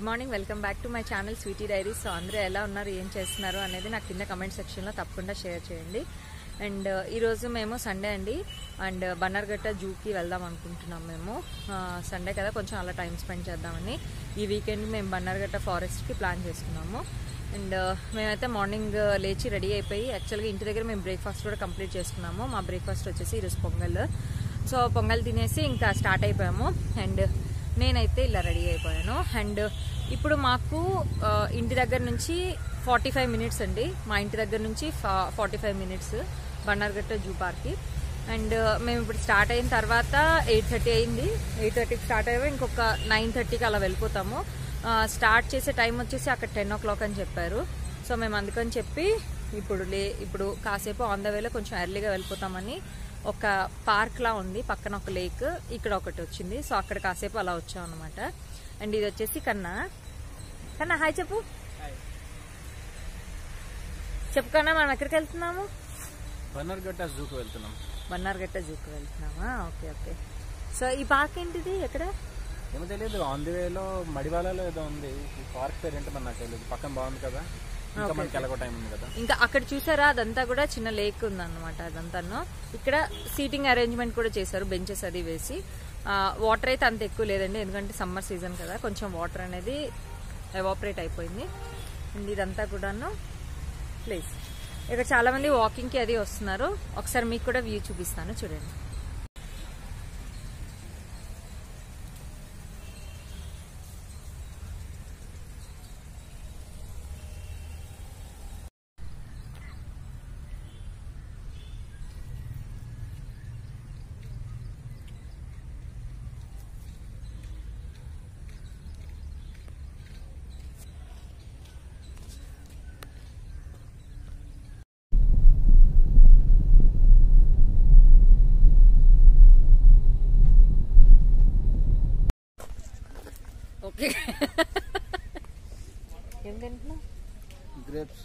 Morning welcome back to my channel Sweety Diaries so అందరూ ఎలా ఉన్నారు ఏం చేస్తున్నారు అనేది నాకు కింద కమెంట్ సెక్షన్లో తప్పకుండా షేర్ చేయండి అండ్ ఈరోజు మేము సండే అండి అండ్ బన్నర్గట్ట జూకి వెళ్దాం అనుకుంటున్నాం మేము సండే కదా కొంచెం అలా టైం స్పెండ్ చేద్దామని ఈ వీకెండ్ మేము బన్నర్గట్ట ఫారెస్ట్కి ప్లాన్ చేసుకున్నాము అండ్ మేమైతే మార్నింగ్ లేచి రెడీ అయిపోయి యాక్చువల్గా ఇంటి దగ్గర మేము బ్రేక్ఫాస్ట్ కూడా కంప్లీట్ చేసుకున్నాము మా బ్రేక్ఫాస్ట్ వచ్చేసి ఈరోజు పొంగల్ సో పొంగల్ తినేసి ఇంకా స్టార్ట్ అయిపోయాము అండ్ నేనైతే ఇలా రెడీ అయిపోయాను అండ్ ఇప్పుడు మాకు ఆ, ఇంటి దగ్గర నుంచి ఫార్టీ ఫైవ్ మినిట్స్ అండి మా ఇంటి దగ్గర నుంచి forty five minutes Bannerghatta zoo పార్క్కి అండ్ మేము ఇప్పుడు స్టార్ట్ అయిన తర్వాత ఎయిట్ థర్టీ అయింది ఎయిట్ థర్టీకి స్టార్ట్ అయ్యాము ఇంకొక నైన్ థర్టీకి అలా వెళ్ళిపోతాము ఆ, స్టార్ట్ చేసే టైం వచ్చేసి అక్కడ టెన్ ఓ క్లాక్ అని చెప్పారు సో మేము అందుకని చెప్పి ఇప్పుడు లే ఇప్పుడు కాసేపు ఆన్ ద వేలో కొంచెం ఎర్లీగా వెళ్ళిపోతామని ఒక పార్క్ లా ఉంది పక్కన ఒక లేక్ ఇక్కడ ఒకటి వచ్చింది సో అక్కడ కాసేపు అలా వచ్చాం అనమాట అండ్ ఇది వచ్చేసి కన్నా కన్నా హాయ్ చెప్పు చెప్పు కన్నా మనం ఎక్కడికి వెళ్తున్నాము బన్నర్గట్ట జూకు వెళ్తున్నాం బన్నార్గట్ట జూకి వెళ్తున్నామా ఓకే ఓకే సో ఈ పార్క్ ఏంటిది ఎక్కడ ఏమో తెలియదు ఆన్ ది వేలో మడివాలలో ఏదో ఉంది ఈ పార్క్ పేరు ఏంటో మరి నాకు తెలియదు పక్కన బాగుంది కదా ఇంకా మనకి ఎలాగో టైం ఉంది కదా ఇంకా అక్కడ చూసారా అదంతా కూడా చిన్న లేక్ ఉందన్నమాట అదంతాను ఇక్కడ సీటింగ్ అరేంజ్మెంట్ కూడా చేశారు బెంచెస్ అది వేసి వాటర్ అయితే అంత ఎక్కువ లేదండి ఎందుకంటే సమ్మర్ సీజన్ కదా కొంచెం వాటర్ అనేది ఎవాపరేట్ అయిపోయింది అండ్ ఇదంతా కూడాను ప్లేస్ ఇక్కడ చాలా మంది వాకింగ్ కి అది వస్తున్నారు ఒకసారి మీకు కూడా వ్యూ చూపిస్తాను చూడండి ఓకే ఏం తింటున్నావు గ్రేప్స్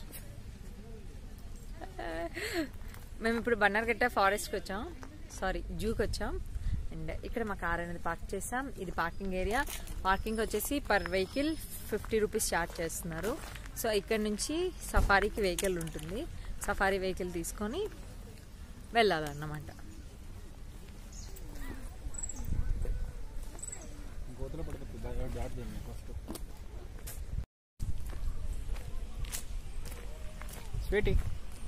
మేము ఇప్పుడు బన్నార్గట్ట ఫారెస్ట్కి వచ్చాం సారీ జూకి వచ్చాం అండ్ ఇక్కడ మా కార్ అనేది పార్క్ చేసాం ఇది పార్కింగ్ ఏరియా పార్కింగ్ వచ్చేసి per vehicle fifty rupees charge చేస్తున్నారు సో ఇక్కడ నుంచి సఫారీకి వెహికల్ ఉంటుంది సఫారీ వెహికల్ తీసుకొని వెళ్ళాలన్నమాట గోతులో పడుతుంది దాటి చేయండి ఫస్ట్ స్వీటీ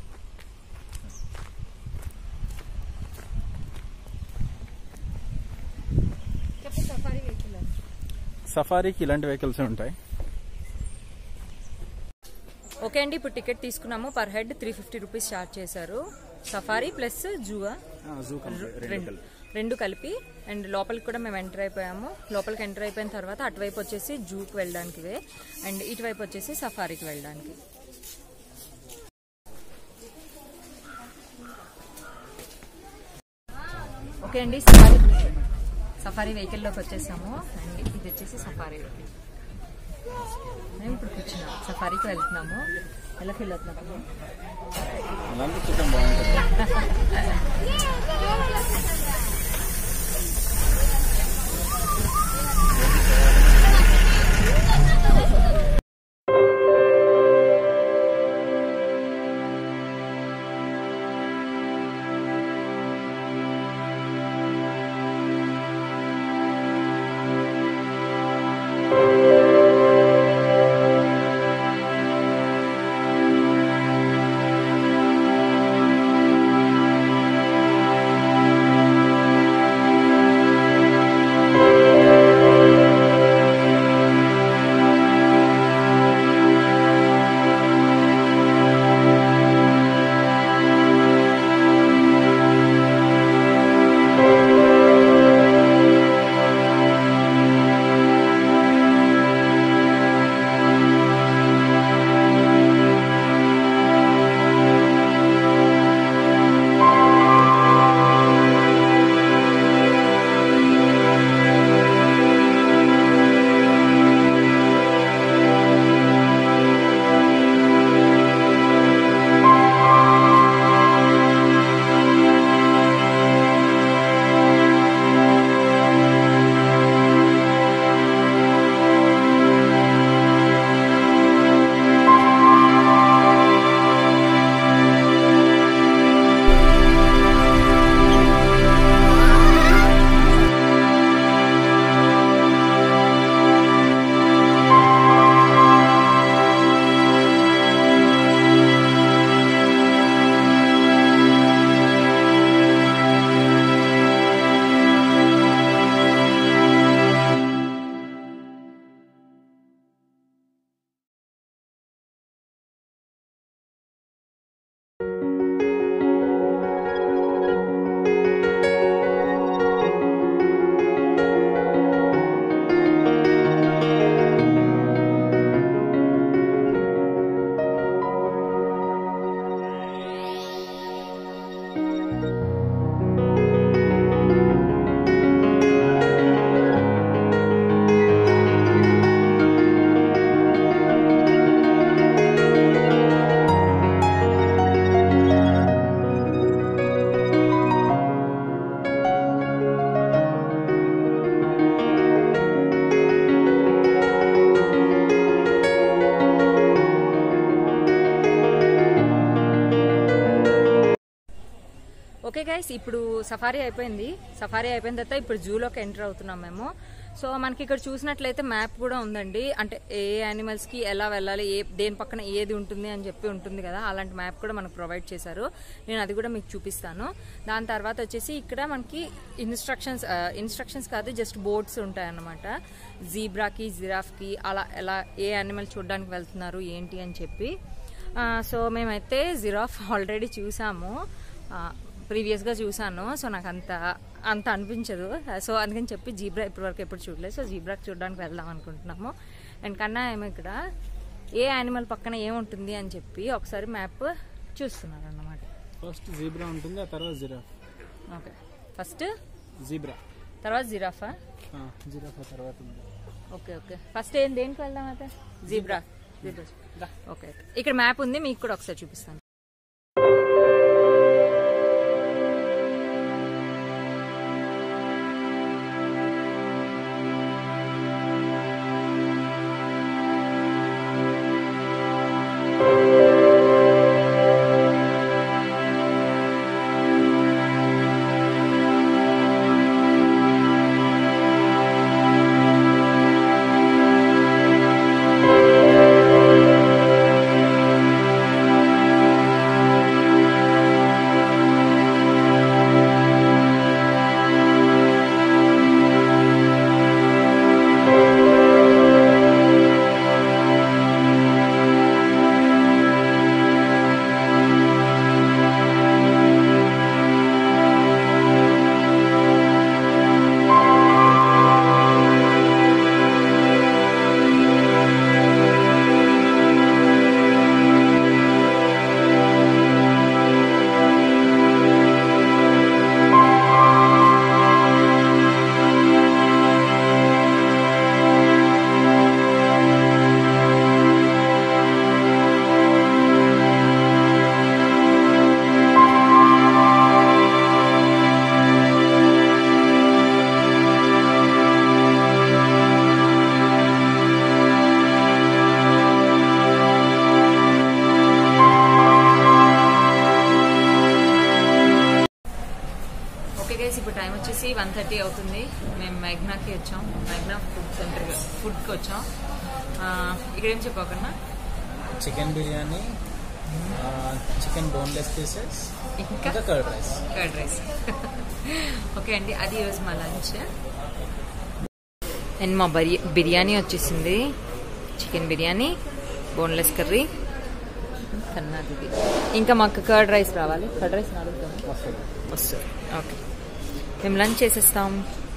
సఫారీ వెహికల్ సఫారీకి ఇలాంటి వెహికల్స్ ఉంటాయి ఓకే అండి ఇప్పుడు టికెట్ తీసుకున్నాము per head three fifty rupees charge చేశారు సఫారీ ప్లస్ జూవా జూ రెండు రెండు కలిపి అండ్ లోపలికి కూడా మేము ఎంటర్ అయిపోయాము లోపలికి ఎంటర్ అయిపోయిన తర్వాత అటువైపు వచ్చేసి జూకి వెళ్ళడానికి వే అండ్ ఇటువైపు వచ్చేసి సఫారీకి వెళ్ళడానికి ఓకే అండి సఫారీ సఫారీ వెహికల్లోకి వచ్చేసాము అండ్ ఇది వచ్చేసి సఫారీ వెహికల్ మేము ఇప్పుడు కూర్చున్నాం సఫారీకి వెళ్తున్నాము ఎలా ఫీల్ అవుతున్నాము అలాంటి చూడడం బాగుంటుంది Thank ఓకే గైస్ ఇప్పుడు సఫారీ అయిపోయింది సఫారీ అయిపోయిన తర్వాత ఇప్పుడు జూలోకి ఎంటర్ అవుతున్నాం మేము సో మనకి ఇక్కడ చూసినట్లయితే మ్యాప్ కూడా ఉందండి అంటే ఏ యానిమల్స్ కి ఎలా వెళ్ళాలి ఏ దేని పక్కన ఏది ఉంటుంది అని చెప్పి ఉంటుంది కదా అలాంటి మ్యాప్ కూడా మనకు ప్రొవైడ్ చేశారు నేను అది కూడా మీకు చూపిస్తాను దాని తర్వాత వచ్చేసి ఇక్కడ మనకి ఇన్స్ట్రక్షన్స్ ఇన్స్ట్రక్షన్స్ కాదు జస్ట్ బోర్డ్స్ ఉంటాయి అన్నమాట జీబ్రాకి జిరాఫ్కి అలా ఎలా ఏ యానిమల్ చూడడానికి వెళ్తున్నారు ఏంటి అని చెప్పి ఆ, సో మేమైతే జిరాఫ్ ఆల్రెడీ చూసాము ప్రీవియస్గా చూసాను సో నాకు అంత అంత అనిపించదు సో అందుకని చెప్పి జీబ్రా ఇప్పటివరకు ఎప్పుడు చూడలేదు సో జీబ్రాకి చూడడానికి వెళ్దాం అనుకుంటున్నాము అండ్ కన్నా ఏమో ఇక్కడ ఏ యానిమల్ పక్కన ఏముంటుంది అని చెప్పి ఒకసారి మ్యాప్ చూస్తున్నారు అన్నమాట ఫస్ట్ జీబ్రా ఉంటుంది ఆ తర్వాత జిరాఫ్ ఓకే ఫస్ట్ జీబ్రా తర్వాత జిరాఫా జిరాఫ్ తర్వాత ఉంది ఓకే ఓకే ఫస్ట్ ఏం దేనికి వెళ్దాం అయితే జీబ్రా జీబ్రా ఓకే ఇక్కడ మ్యాప్ ఉంది మీకు కూడా ఒకసారి చూపిస్తాను ఓకే గైస్ ఇప్పుడు టైం వచ్చేసి వన్ థర్టీ అవుతుంది మేము మెగ్నాకి వచ్చాం మెగ్నా ఫుడ్ సెంటర్ ఫుడ్కి వచ్చాం ఆ, ఇక్కడ ఏం చెప్పకన్నా chicken biryani chicken boneless pieces ఇంకా ఇంకా curd rice curd rice okay అండి అది ఈరోజు మా లంచ్ అండ్ మా బరి బిర్యానీ వచ్చేసింది చికెన్ బిర్యానీ బోన్లెస్ కర్రీ కన్నాది ఇది. ఇంకా మాకు కర్డ్ రైస్ రావాలి కర్డ్ రైస్ అడుగుతాము వస్తుంది వస్తుంది ఓకే మేము లంచ్ చేసేస్తాం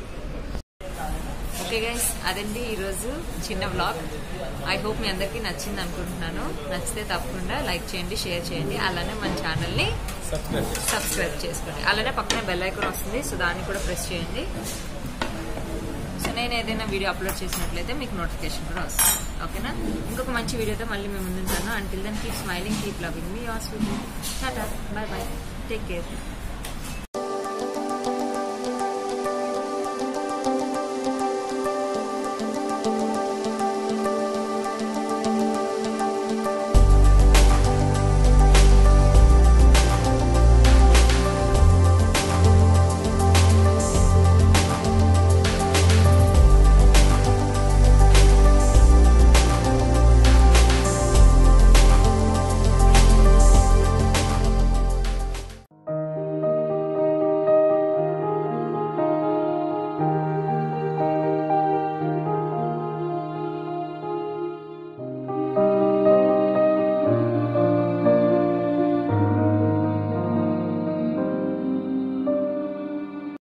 ఓకే గైస్ అదండి ఈరోజు చిన్న వ్లాగ్ ఐ హోప్ మీ అందరికీ నచ్చింది అనుకుంటున్నాను నచ్చితే తప్పకుండా లైక్ చేయండి షేర్ చేయండి అలానే మన ఛానల్ని సబ్స్క్రైబ్ చేసి సబ్స్క్రైబ్ చేసుకోండి అలానే పక్కనే బెల్ ఐకాన్ వస్తుంది సో దాన్ని కూడా ప్రెస్ చేయండి సో నేను ఏదైనా వీడియో అప్లోడ్ చేసినట్లయితే మీకు నోటిఫికేషన్ కూడా వస్తుంది ఓకేనా ఇంకొక మంచి వీడియోతో మళ్ళీ మేము ముందుంటాను until then keep smiling keep loving మీ us tata bye bye take care